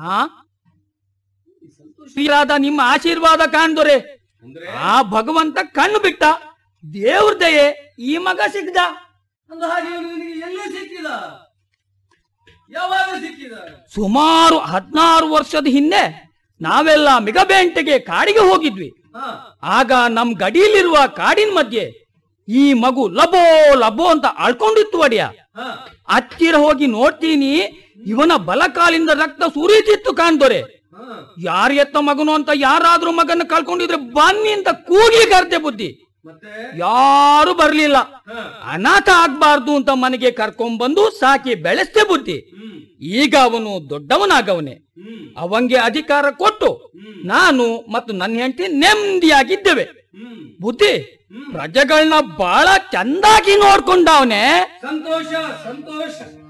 ಆ ಶ್ರೀರಾದ ನಿಮ್ಮ ಆಶೀರ್ವಾದ ಕಾಣ್ದೊರೆ ಅಂದ್ರೆ ಆ ಭಗವಂತ ಕಣ್ಣು ಬಿಟ್ಟ ದೇವ್ರ ದಯೆ ಈ ಮಗ ಸಿಗ್ದ ಅಂದ ಹಾಗೆ ನಿನಗೆ ಎಲ್ಲಿ ಸಿಕ್ಕಿದ ಯಾವಾಗ ಸಿಕ್ಕಿದ ಸುಮಾರು ಹದಿನಾರು ವರ್ಷದ ಹಿಂದೆ ನಾವೆಲ್ಲ ಮಿಗಬೇಂಟೆಗೆ ಕಾಡಿಗೆ ಹೋಗಿದ್ವಿ ಹಾ ಆಗ ನಮ್ ಗಡಿಯಲ್ಲಿರುವ ಕಾಡಿನ ಮಧ್ಯೆ ಈ ಮಗು ಲಬೋ ಲಬೋ ಅಂತ ಅಳ್ಕೊಂಡಿತ್ತು ಒಡೆಯ ಹಾ ಹತ್ತಿರ ಹೋಗಿ ನೋಡ್ತೀನಿ ಇವನ ಬಲಕಾಲಿಂದ ರಕ್ತ ಸುರಿತಿತ್ತು ಕಾಣ್ದೊರೆ ಹಾ ಯಾರ ಎತ್ತ ಮಗನು ಅಂತ ಯಾರಾದ್ರೂ ಮಗನ ಕಳ್ಕೊಂಡಿದ್ರೆ ಬನ್ನಿ ಅಂತ ಕೂಗಿ ಕರ್ತೆ ಬುದ್ಧಿ ಮತ್ತೆ ಯಾರು ಬರ್ಲಿಲ್ಲ ಹಾ ಅನಾಥ ಆಗ್ಬಾರ್ದು ಅಂತ ಮನೆಗೆ ಕರ್ಕೊಂಡ್ಬಂದು ಸಾಕಿ ಬೆಳೆಸ್ತೆ ಬುದ್ಧಿ ಹ್ಮ್ ಈಗ ಅವನು ದೊಡ್ಡವನಾಗವನೆ ಹ್ಮ್ ಅವಂಗೆ ಅಧಿಕಾರ ಕೊಟ್ಟು ಹ್ಮ್ ನಾನು ಮತ್ತು ನನ್ನ ಹೆಂಡತಿ ನೆಮ್ಮದಿಯಾಗಿದ್ದೇವೆ ಹ್ಮ್ ಬುದ್ಧಿ ಹ್ಮ್ ಪ್ರಜೆಗಳನ್ನ ಬಹಳ ಚಂದಾಗಿ ನೋಡ್ಕೊಂಡವನೆ ಸಂತೋಷ ಸಂತೋಷ